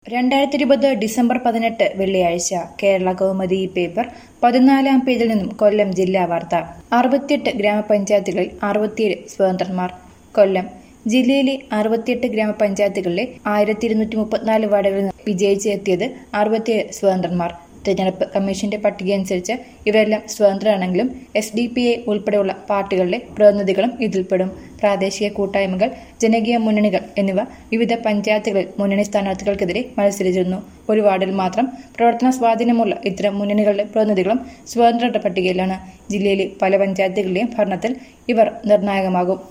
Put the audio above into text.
രണ്ടായിരത്തി ഇരുപത് ഡിസംബർ പതിനെട്ട് വെള്ളിയാഴ്ച കേരള കൗമുദി ഈ പേപ്പർ പതിനാലാം പേജിൽ നിന്നും കൊല്ലം ജില്ലാ വാർത്ത അറുപത്തിയെട്ട് ഗ്രാമപഞ്ചായത്തുകളിൽ അറുപത്തിയേഴ് സ്വതന്ത്രന്മാർ കൊല്ലം ജില്ലയിലെ അറുപത്തിയെട്ട് ഗ്രാമപഞ്ചായത്തുകളിലെ ആയിരത്തി ഇരുന്നൂറ്റി മുപ്പത്തിനാല് വാർഡുകളിൽ നിന്ന് വിജയിച്ചെത്തിയത് അറുപത്തിയേഴ് സ്വതന്ത്രന്മാർ തെരഞ്ഞെടുപ്പ് കമ്മീഷന്റെ പട്ടികയനുസരിച്ച് ഇവരെല്ലാം സ്വതന്ത്രരാണെങ്കിലും എസ് ഡി പി ഐ ഉൾപ്പെടെയുള്ള പാർട്ടികളിലെ പ്രതിനിധികളും ഇതിൽപ്പെടും പ്രാദേശിക കൂട്ടായ്മകൾ ജനകീയ മുന്നണികൾ എന്നിവ വിവിധ പഞ്ചായത്തുകളിൽ മുന്നണി സ്ഥാനാർത്ഥികൾക്കെതിരെ മത്സരിച്ചിരുന്നു ഒരു വാർഡിൽ മാത്രം പ്രവർത്തന സ്വാധീനമുള്ള ഇത്തരം മുന്നണികളുടെ പ്രതിനിധികളും സ്വതന്ത്രരുടെ പട്ടികയിലാണ് ജില്ലയിലെ പല പഞ്ചായത്തുകളിലെയും ഭരണത്തിൽ ഇവർ നിർണായകമാകും